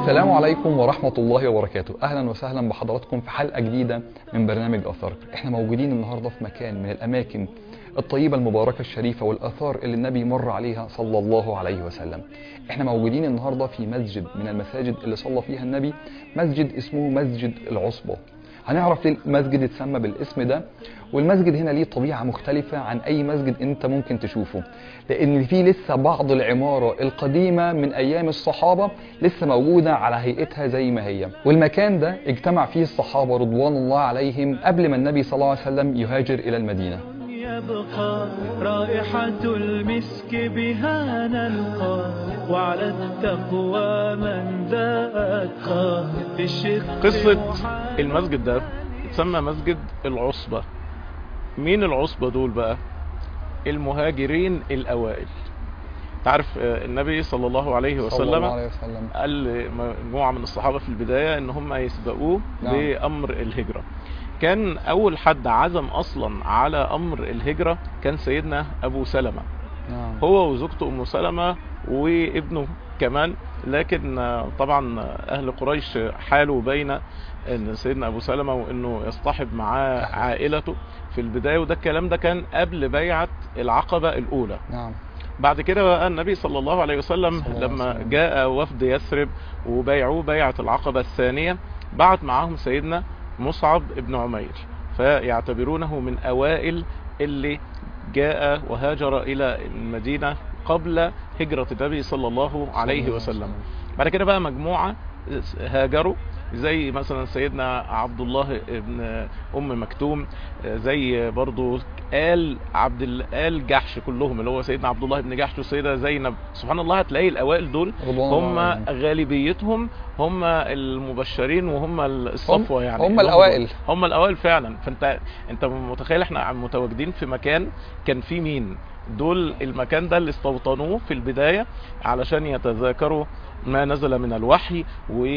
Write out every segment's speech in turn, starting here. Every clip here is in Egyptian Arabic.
السلام عليكم ورحمة الله وبركاته أهلا وسهلا بحضراتكم في حلقة جديدة من برنامج أثرك احنا موجودين النهاردة في مكان من الأماكن الطيبة المباركة الشريفة والآثار اللي النبي مر عليها صلى الله عليه وسلم احنا موجودين النهاردة في مسجد من المساجد اللي صلى فيها النبي مسجد اسمه مسجد العصبة هنعرف ليه المسجد اتسمى بالاسم ده والمسجد هنا ليه طبيعة مختلفة عن أي مسجد أنت ممكن تشوفه لأن فيه لسه بعض العمارة القديمة من أيام الصحابة لسه موجودة على هيئتها زي ما هي والمكان ده اجتمع فيه الصحابة رضوان الله عليهم قبل ما النبي صلى الله عليه وسلم يهاجر إلى المدينة يبقى رائحة المسك بها نلقى وعلى التقوى من ذا أتقى بالشق قصة المسجد ده اتسمى مسجد العصبة مين العصبة دول بقى المهاجرين الأوائل تعرف آه، النبي صلى الله عليه صلى وسلم الله عليه وسلم قال لمجموعة من الصحابة في البداية ان هم يسبقوه نعم. بأمر الهجرة كان اول حد عزم اصلا على امر الهجرة كان سيدنا ابو سلمة نعم. هو وزوجته ام سلمة وابنه كمان لكن آه، طبعا اهل قريش حالوا بين ان سيدنا ابو سلمة وانه يصطحب معاه عائلته في البداية وده الكلام ده كان قبل بيعة العقبة الاولى نعم بعد كده بقى النبي صلى الله عليه وسلم صلى الله عليه لما وسلم. جاء وفد يثرب وبايعوه بيعة العقبة الثانية بعت معاهم سيدنا مصعب ابن عمير فيعتبرونه من أوائل اللي جاء وهاجر إلى المدينة قبل هجرة النبي صلى الله عليه وسلم بعد كده بقى مجموعة هاجروا زي مثلا سيدنا عبد الله ابن ام مكتوم زي برضو آل عبد ال- آل جحش كلهم اللي هو سيدنا عبد الله بن جحش والسيدة زينب سبحان الله هتلاقي الأوائل دول رضوان هم الله عليهم. غالبيتهم هم المبشرين وهم الصفوة هم- يعني هم اللي الأوائل. دول. هم الأوائل فعلا فانت انت متخيل احنا متواجدين في مكان كان فيه مين دول المكان ده اللي استوطنوه في البداية علشان يتذاكروا ما نزل من الوحي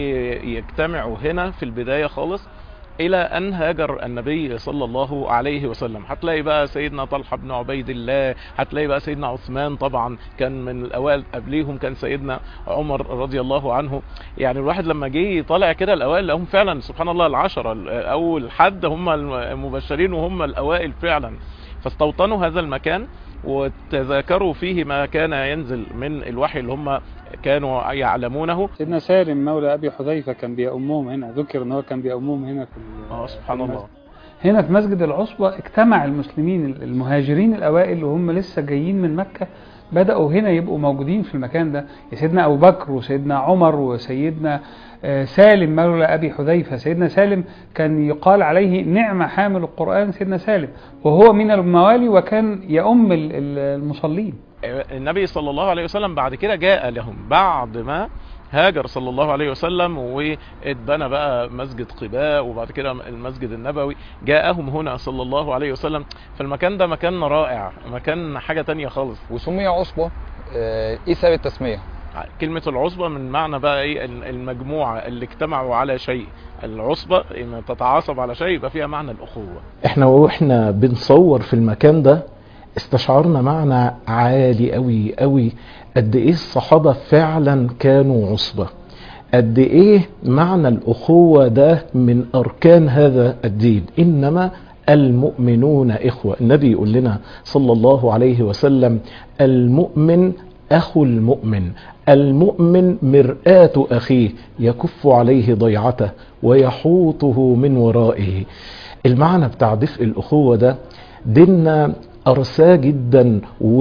ويجتمعوا هنا في البداية خالص الى ان هاجر النبي صلى الله عليه وسلم هتلاقي بقى سيدنا طلحة بن عبيد الله هتلاقي بقى سيدنا عثمان طبعا كان من الاوائل قبليهم كان سيدنا عمر رضي الله عنه يعني الواحد لما جه طالع كده الاوائل لهم فعلا سبحان الله العشرة اول حد هم المبشرين وهم الاوائل فعلا فاستوطنوا هذا المكان وتذاكروا فيه ما كان ينزل من الوحي اللي هم كانوا يعلمونه سيدنا سالم مولى ابي حذيفه كان بيأمهم هنا ذكر ان هو كان بيأمهم هنا في ال- اه سبحان في الله المسجد. هنا في مسجد العصبة اجتمع المسلمين المهاجرين الأوائل وهم لسه جايين من مكة بدأوا هنا يبقوا موجودين في المكان ده يا سيدنا أبو بكر وسيدنا عمر وسيدنا آه، سالم مولى أبي حذيفة سيدنا سالم كان يقال عليه نعم حامل القرآن سيدنا سالم وهو من الموالي وكان يؤم ال- ال- المصلين النبي صلى الله عليه وسلم بعد كده جاء لهم بعد ما هاجر صلى الله عليه وسلم واتبنى بقى مسجد قباء وبعد كده المسجد النبوي جاءهم هنا صلى الله عليه وسلم فالمكان ده مكان رائع مكان حاجة تانية خالص وسمي عصبة آه، ايه سبب التسمية؟ كلمة العصبة من معنى بقى ايه المجموعة اللي اجتمعوا على شيء العصبة لما تتعاصب على شيء يبقى فيها معنى الأخوة احنا واحنا بنصور في المكان ده استشعرنا معنى عالي قوي قوي قد ايه الصحابة فعلا كانوا عصبة قد ايه معنى الاخوة ده من اركان هذا الدين انما المؤمنون اخوة النبي يقول لنا صلى الله عليه وسلم المؤمن اخو المؤمن المؤمن مرآة اخيه يكف عليه ضيعته ويحوطه من ورائه المعنى بتاع دفء الاخوة ده ديننا أرساه جدا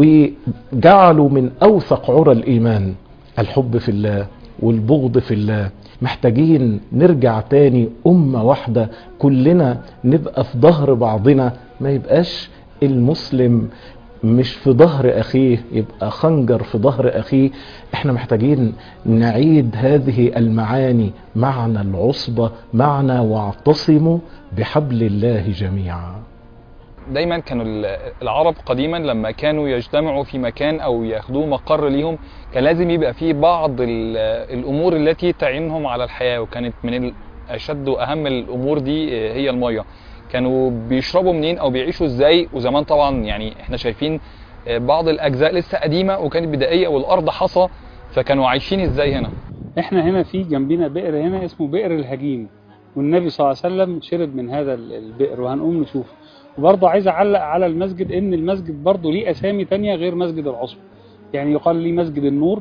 وجعله من أوثق عرى الإيمان الحب في الله والبغض في الله محتاجين نرجع تاني أمة واحدة كلنا نبقى في ظهر بعضنا ما يبقاش المسلم مش في ظهر أخيه يبقى خنجر في ظهر أخيه احنا محتاجين نعيد هذه المعاني معنى العصبة معنى واعتصموا بحبل الله جميعا دايما كانوا ال- العرب قديما لما كانوا يجتمعوا في مكان او ياخدوه مقر ليهم كان لازم يبقى فيه بعض ال- الامور التي تعينهم على الحياه وكانت من ال- اشد واهم الامور دي هي الميه كانوا بيشربوا منين او بيعيشوا ازاي وزمان طبعا يعني احنا شايفين بعض الاجزاء لسه قديمه وكانت بدائيه والارض حصى فكانوا عايشين ازاي هنا احنا هنا في جنبنا بئر هنا اسمه بئر الهجين والنبي صلى الله عليه وسلم شرب من هذا ال- البئر وهنقوم نشوف وبرضه عايز اعلق على المسجد ان المسجد برضه ليه اسامي تانية غير مسجد العصبة يعني يقال ليه مسجد النور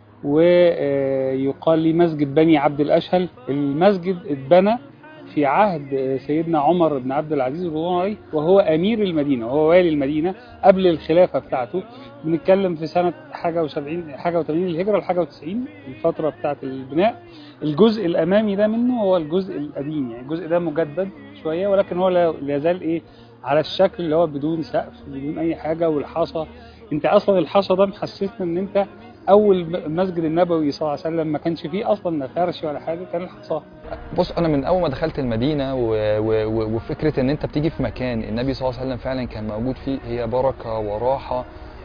ويقال ليه مسجد بني عبد الاشهل المسجد اتبنى في عهد سيدنا عمر بن عبد العزيز رضوان الله عليه وهو امير المدينه وهو والي المدينه قبل الخلافه بتاعته بنتكلم في سنه حاجه و70 حاجه و80 الهجره لحاجه و90 الفتره بتاعه البناء الجزء الامامي ده منه هو الجزء القديم يعني الجزء ده مجدد شويه ولكن هو لا لا يزال ايه على الشكل اللي هو بدون سقف بدون اي حاجه والحصى انت اصلا الحصى ده محسسنا ان انت اول المسجد النبوي صلى الله عليه وسلم ما كانش فيه اصلا لا فرش ولا حاجه كان الحصى بص انا من اول ما دخلت المدينه و... و... و... وفكره ان انت بتيجي في مكان النبي صلى الله عليه وسلم فعلا كان موجود فيه هي بركه وراحه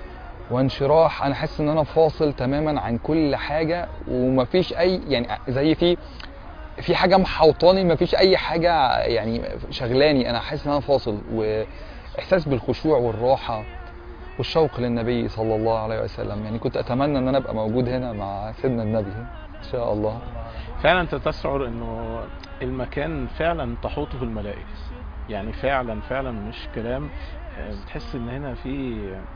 وانشراح انا حاسس ان انا فاصل تماما عن كل حاجه ومفيش اي يعني زي في في حاجه محوطاني مفيش اي حاجه يعني شغلاني انا حاسس ان انا فاصل واحساس بالخشوع والراحه والشوق للنبي صلى الله عليه وسلم يعني كنت اتمنى ان انا ابقى موجود هنا مع سيدنا النبي ان شاء الله فعلا انت تشعر انه المكان فعلا تحوطه الملائكه يعني فعلا فعلا مش كلام آه، بتحس ان هنا في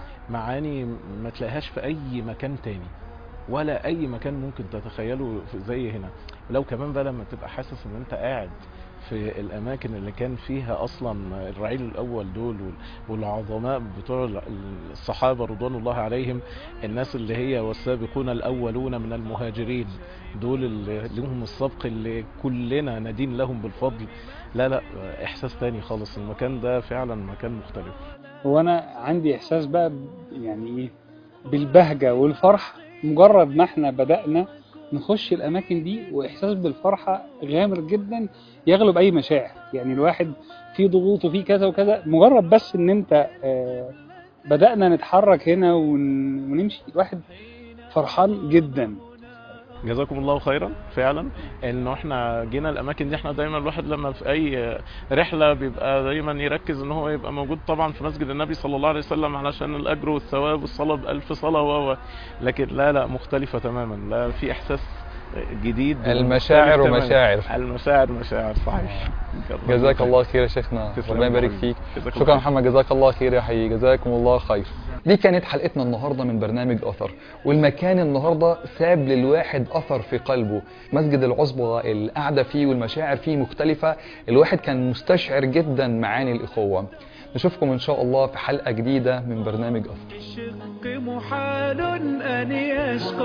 معاني ما تلاقيهاش في اي مكان تاني ولا اي مكان ممكن تتخيله في- زي هنا ولو كمان بقى لما تبقى حاسس ان انت قاعد في الاماكن اللي كان فيها اصلا الرعيل الاول دول وال- والعظماء بتوع ال- الصحابه رضوان الله عليهم الناس اللي هي والسابقون الاولون من المهاجرين دول اللي لهم السبق اللي كلنا ندين لهم بالفضل لا لا احساس تاني خالص المكان ده فعلا مكان مختلف هو انا عندي احساس بقى ب- يعني ايه بالبهجه والفرحه مجرد ما احنا بدانا نخش الاماكن دي واحساس بالفرحه غامر جدا يغلب اي مشاعر يعني الواحد في ضغوط وفي كذا وكذا مجرد بس ان انت آه بدانا نتحرك هنا ون- ونمشي الواحد فرحان جدا جزاكم الله خيرا فعلا انه احنا جينا الاماكن دي احنا دايما الواحد لما في اي رحله بيبقى دايما يركز ان هو يبقى موجود طبعا في مسجد النبي صلى الله عليه وسلم علشان الاجر والثواب والصلاه بألف صلاه و و- لكن لا لا مختلفه تماما لا في احساس جديد المشاعر ومختلف تماماً. ومشاعر. المشاعر مشاعر صحيح جزاك الله خير يا شيخنا تسلم ربنا يبارك حبيبي. فيك جزاك الله شكرا خير. محمد جزاك الله خير يا حي جزاكم الله خير دي كانت حلقتنا النهارده من برنامج اثر والمكان النهارده ساب للواحد اثر في قلبه مسجد العصبه القعده فيه والمشاعر فيه مختلفه الواحد كان مستشعر جدا معاني الاخوه نشوفكم ان شاء الله في حلقه جديده من برنامج اثر الشق محال أن يشقى